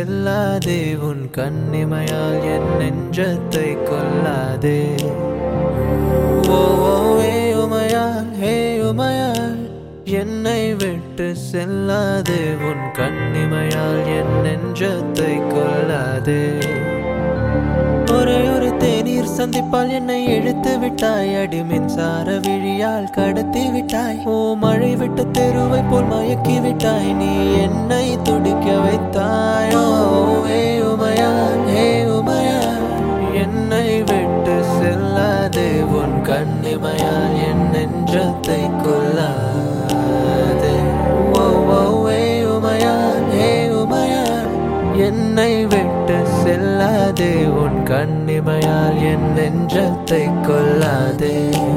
செல்லாதே உன் கண்ணிமையால் என் நெஞ்சத்தை கொல்லாதே ஓ ஓ, ஏ உமையால் ஹே உமையால் என்னை விட்டு செல்லாதே உன் கண்ணிமையால் என் நெஞ்சத்தை கொல்லாதே ஒரே ஒரு தேநீர் சந்திப்பால் என்னை இழுத்து விட்டாய் அடி மின்சார விழியால் கடத்தி விட்டாய் ஓ மழை விட்டு தெருவை போல் மயக்கி விட்டாய் நீ என்னை துடிக்க வைத்தாய் ஓ ஏ உமையால் ஏ உமையால் என்னை விட்டு செல்லாதே உன் கண்ணிமையால் என் நெஞ்சத்தை கொல்லாதே ஓ ஓ ஏ உமையால் ஏ உமையால் என்னை விட்டு செல்லாதே உன் கண்ணிமையால் என் நெஞ்சத்தை கொல்லாதே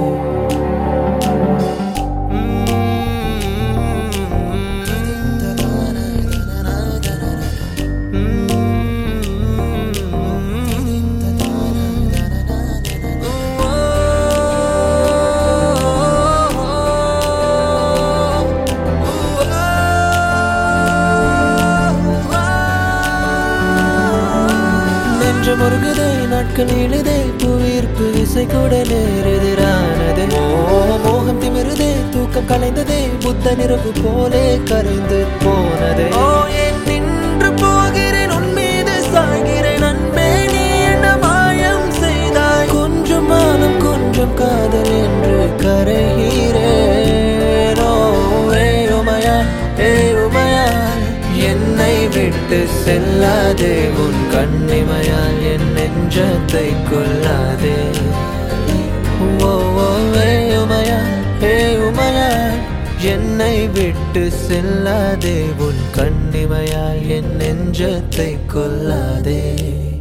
நெஞ்சு முருகுதே நாட்கள் இழுதே புவியீர்ப்பு இசை கூட நேரெதிரானது ஓ மோகம் திமிருதே தூக்கம் கலைந்ததே புத்த நிறவு போலே கரைந்து போனதே ஓ ஏன் நின்று போகிறேன் உன் மீது சாய்கிறேன் அன்பே நீ என்ன மாயம் செய்தாய் கொஞ்சம் மானம் கொஞ்சம் காதல் என்று கரைகிறேன் ஓ ஏ உமையா ஏ உமையா என்னை விட்டு செல்லாதே உன் கண்ணிமையால் என் நெஞ்சத்தை கொல்லாதே ஓ ஓ ஏ உமையா ஏ உமையா என்னை விட்டு செல்லாதே உன் கண்ணிமையால் என் நெஞ்சத்தை கொல்லாதே